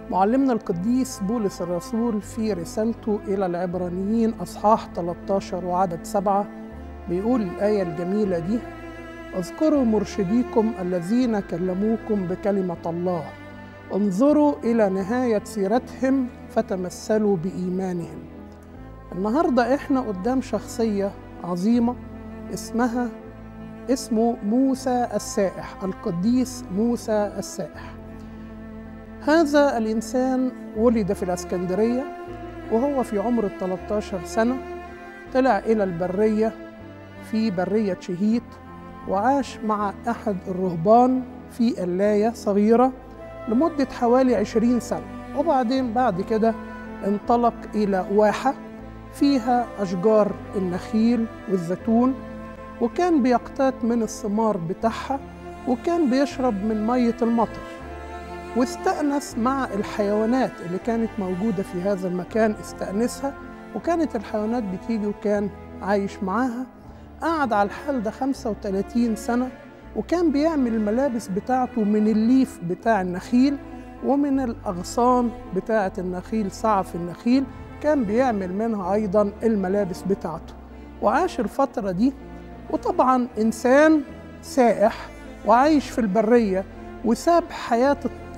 معلمنا القديس بولس الرسول في رسالته إلى العبرانيين أصحاح 13 وعدد سبعة بيقول الآية الجميلة دي اذكروا مرشديكم الذين كلموكم بكلمة الله انظروا إلى نهاية سيرتهم فتمثلوا بإيمانهم النهاردة إحنا قدام شخصية عظيمة اسمها اسمه موسى السائح القديس موسى السائح هذا الإنسان ولد في الإسكندرية وهو في عمر ال 13 سنة طلع إلى البرية في برية شهيت وعاش مع أحد الرهبان في قلاية صغيرة لمدة حوالي 20 سنة وبعدين بعد كده انطلق إلى واحة فيها أشجار النخيل والزيتون وكان بيقتات من الثمار بتاعها وكان بيشرب من مية المطر واستأنس مع الحيوانات اللي كانت موجودة في هذا المكان استأنسها وكانت الحيوانات بتيجي وكان عايش معاها قعد على الحال ده 35 سنة وكان بيعمل الملابس بتاعته من الليف بتاع النخيل ومن الأغصان بتاعة النخيل سعف النخيل كان بيعمل منها أيضا الملابس بتاعته وعاش الفترة دي وطبعا إنسان سائح وعايش في البرية وساب حياة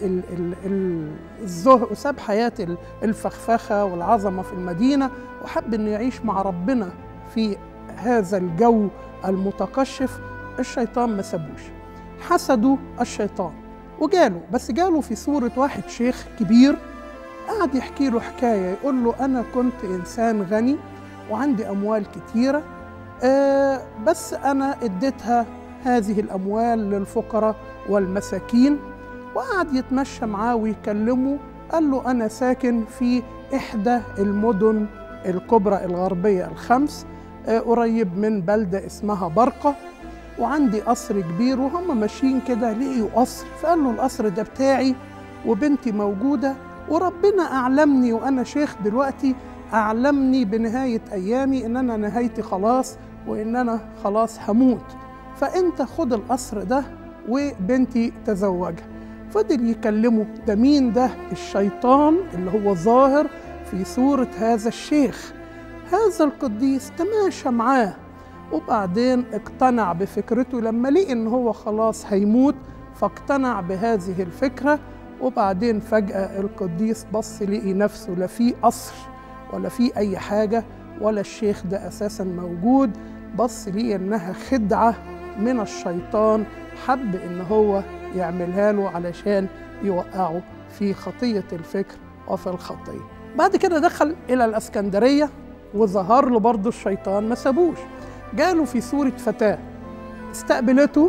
الزهق وساب حياة الفخفخة والعظمة في المدينة وحب إنه يعيش مع ربنا في هذا الجو المتقشف الشيطان ما سابوش حسدوا الشيطان وجاله بس جاله في صورة واحد شيخ كبير قعد يحكي له حكاية يقول له أنا كنت إنسان غني وعندي أموال كتيرة آه بس أنا اديتها هذه الأموال للفقراء والمساكين وقعد يتمشى معاه ويكلمه قال له أنا ساكن في إحدى المدن الكبرى الغربية الخمس آه قريب من بلدة اسمها برقة وعندي قصر كبير وهم ماشيين كده لقيوا قصر فقال له القصر ده بتاعي وبنتي موجودة وربنا أعلمني وأنا شيخ دلوقتي أعلمني بنهاية أيامي إن أنا نهايتي خلاص وإن أنا خلاص هموت فأنت خد القصر ده وبنتي تزوجها فضل يكلمه ده مين ده الشيطان اللي هو ظاهر في صورة هذا الشيخ هذا القديس تماشى معاه وبعدين اقتنع بفكرته لما لقي ان هو خلاص هيموت فاقتنع بهذه الفكرة وبعدين فجأة القديس بص لقي نفسه لا في قصر ولا في أي حاجة ولا الشيخ ده أساسا موجود بص لقي إنها خدعة من الشيطان حب إن هو يعملها له علشان يوقعه في خطية الفكر وفي الخطية بعد كده دخل إلى الأسكندرية وظهر له برضه الشيطان ما سابوش جاله في صورة فتاة استقبلته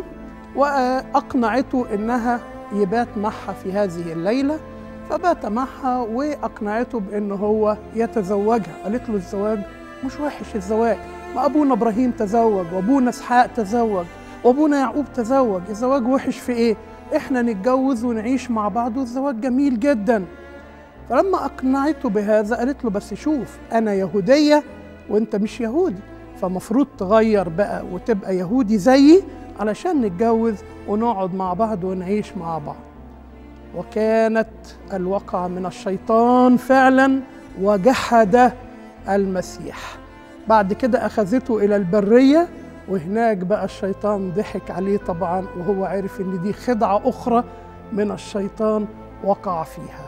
وأقنعته إنها يبات معها في هذه الليلة فبات معها وأقنعته بأن هو يتزوجها قالت له الزواج مش وحش الزواج ما أبونا إبراهيم تزوج وأبونا إسحاق تزوج وأبونا يعقوب تزوج الزواج وحش في إيه؟ إحنا نتجوز ونعيش مع بعض والزواج جميل جدا فلما أقنعته بهذا قالت له بس شوف أنا يهودية وأنت مش يهودي فمفروض تغير بقى وتبقى يهودي زيي علشان نتجوز ونقعد مع بعض ونعيش مع بعض وكانت الوقعة من الشيطان فعلا وجحد المسيح بعد كده أخذته إلى البرية وهناك بقى الشيطان ضحك عليه طبعا وهو عرف إن دي خدعة أخرى من الشيطان وقع فيها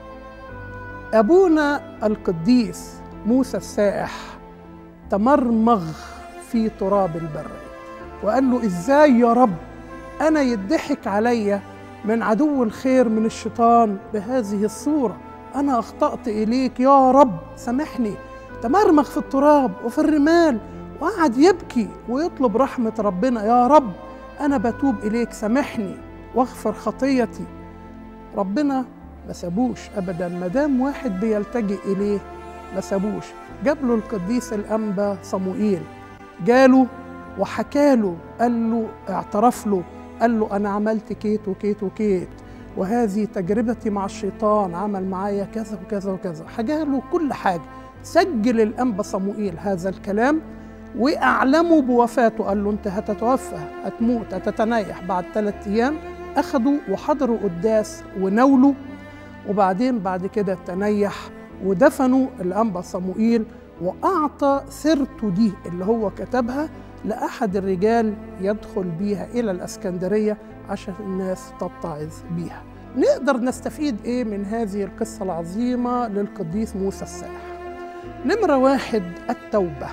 أبونا القديس موسى السائح تمرمغ في تراب البرية وقال له ازاي يا رب انا يضحك عليا من عدو الخير من الشيطان بهذه الصوره انا اخطات اليك يا رب سامحني تمرمغ في التراب وفي الرمال وقعد يبكي ويطلب رحمه ربنا يا رب انا بتوب اليك سامحني واغفر خطيتي ربنا ما سابوش ابدا ما دام واحد بيلتجئ اليه ما سابوش جاب له القديس الانبا صموئيل جاله وحكى له قال له اعترف له قال له انا عملت كيت وكيت وكيت وهذه تجربتي مع الشيطان عمل معايا كذا وكذا وكذا حكى له كل حاجه سجل الانبا صموئيل هذا الكلام واعلمه بوفاته قال له انت هتتوفى هتموت هتتنيح بعد ثلاث ايام اخذوا وحضروا قداس ونولوا وبعدين بعد كده تنيح ودفنوا الأنبا صموئيل وأعطى سيرته دي اللي هو كتبها لأحد الرجال يدخل بيها إلى الأسكندرية عشان الناس تتعظ بيها نقدر نستفيد إيه من هذه القصة العظيمة للقديس موسى السائح نمرة واحد التوبة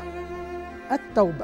التوبة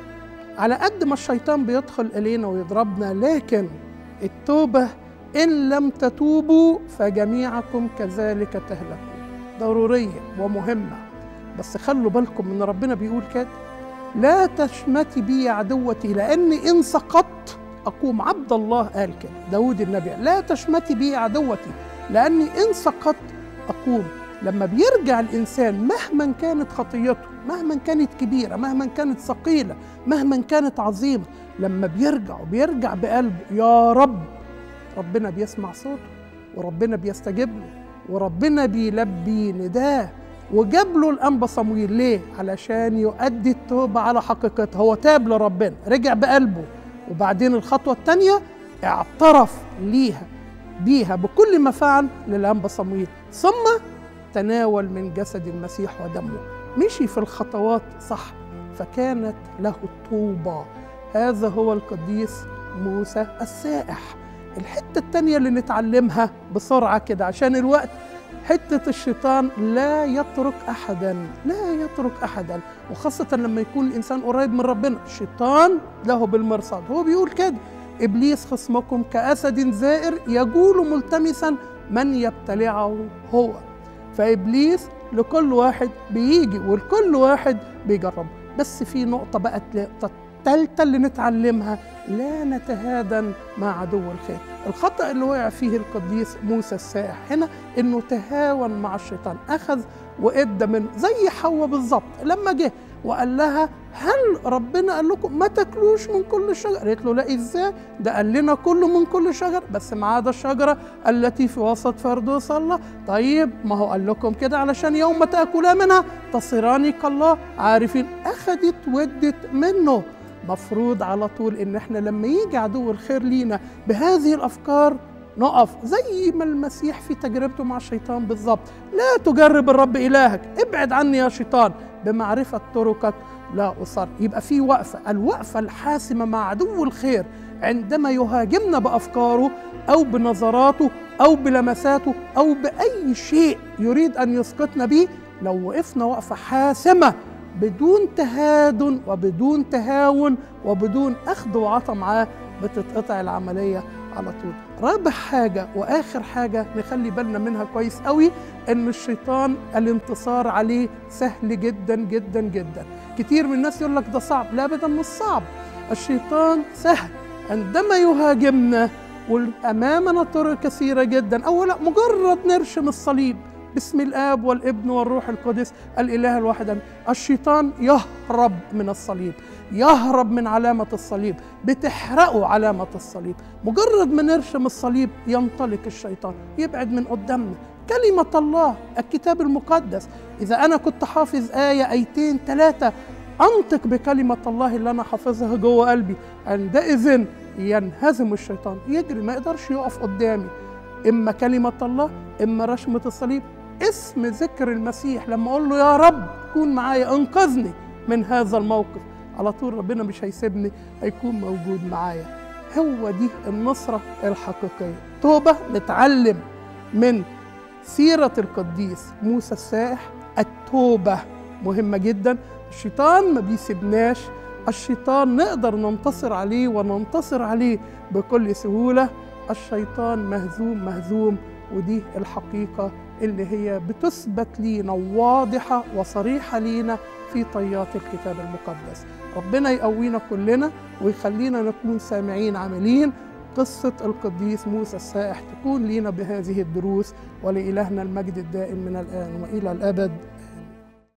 على قد ما الشيطان بيدخل إلينا ويضربنا لكن التوبة إن لم تتوبوا فجميعكم كذلك تهلكون ضرورية ومهمة بس خلوا بالكم ان ربنا بيقول كده لا تشمتي بي عدوتي لاني ان سقطت اقوم عبد الله قال كده داود النبي لا تشمتي بي عدوتي لاني ان سقطت اقوم لما بيرجع الانسان مهما كانت خطيته مهما كانت كبيره مهما كانت ثقيله مهما كانت عظيمه لما بيرجع وبيرجع بقلبه يا رب ربنا بيسمع صوته وربنا بيستجيب له وربنا بيلبي نداه وجاب له الانبا صمويل ليه؟ علشان يؤدي التوبه على حقيقتها هو تاب لربنا رجع بقلبه وبعدين الخطوه الثانيه اعترف ليها بيها بكل ما فعل للانبا صمويل ثم تناول من جسد المسيح ودمه مشي في الخطوات صح فكانت له الطوبه هذا هو القديس موسى السائح الحته الثانيه اللي نتعلمها بسرعه كده عشان الوقت حتة الشيطان لا يترك أحدا لا يترك أحدا وخاصة لما يكون الإنسان قريب من ربنا الشيطان له بالمرصاد هو بيقول كده إبليس خصمكم كأسد زائر يجول ملتمسا من يبتلعه هو فإبليس لكل واحد بيجي ولكل واحد بيجرب بس في نقطة بقى الثالثة اللي نتعلمها لا نتهادن مع عدو الخير الخطأ اللي وقع فيه القديس موسى السائح هنا انه تهاون مع الشيطان اخذ وادى من زي حواء بالظبط لما جه وقال لها هل ربنا قال لكم ما تاكلوش من كل شجره قالت له لا ازاي ده قال لنا كله من كل شجر بس ما عدا الشجره التي في وسط فردوس الله طيب ما هو قال لكم كده علشان يوم تاكلا منها تصيران كالله عارفين اخذت ودت منه مفروض على طول ان احنا لما يجي عدو الخير لينا بهذه الافكار نقف زي ما المسيح في تجربته مع الشيطان بالظبط لا تجرب الرب الهك ابعد عني يا شيطان بمعرفه طرقك لا اصر يبقى في وقفه الوقفه الحاسمه مع عدو الخير عندما يهاجمنا بافكاره او بنظراته او بلمساته او باي شيء يريد ان يسقطنا به لو وقفنا وقفه حاسمه بدون تهادن وبدون تهاون وبدون اخذ وعطى معاه بتتقطع العمليه على طول رابع حاجه واخر حاجه نخلي بالنا منها كويس قوي ان الشيطان الانتصار عليه سهل جدا جدا جدا كتير من الناس يقول لك ده صعب لا ابدا مش صعب الشيطان سهل عندما يهاجمنا وامامنا طرق كثيره جدا اولا مجرد نرشم الصليب باسم الاب والابن والروح القدس الاله الواحد الشيطان يهرب من الصليب يهرب من علامة الصليب بتحرقه علامة الصليب مجرد ما نرشم الصليب ينطلق الشيطان يبعد من قدامنا كلمة الله الكتاب المقدس إذا أنا كنت حافظ آية آيتين ثلاثة أنطق بكلمة الله اللي أنا حافظها جوه قلبي عندئذ ينهزم الشيطان يجري ما يقدرش يقف قدامي إما كلمة الله إما رشمة الصليب اسم ذكر المسيح لما أقول له يا رب كون معايا انقذني من هذا الموقف على طول ربنا مش هيسيبني هيكون موجود معايا هو دي النصرة الحقيقية توبة نتعلم من سيرة القديس موسى السائح التوبة مهمة جدا الشيطان ما بيسيبناش الشيطان نقدر ننتصر عليه وننتصر عليه بكل سهولة الشيطان مهزوم مهزوم ودي الحقيقة اللي هي بتثبت لينا واضحة وصريحة لينا في طيات الكتاب المقدس ربنا يقوينا كلنا ويخلينا نكون سامعين عاملين قصة القديس موسى السائح تكون لينا بهذه الدروس ولإلهنا المجد الدائم من الآن وإلى الأبد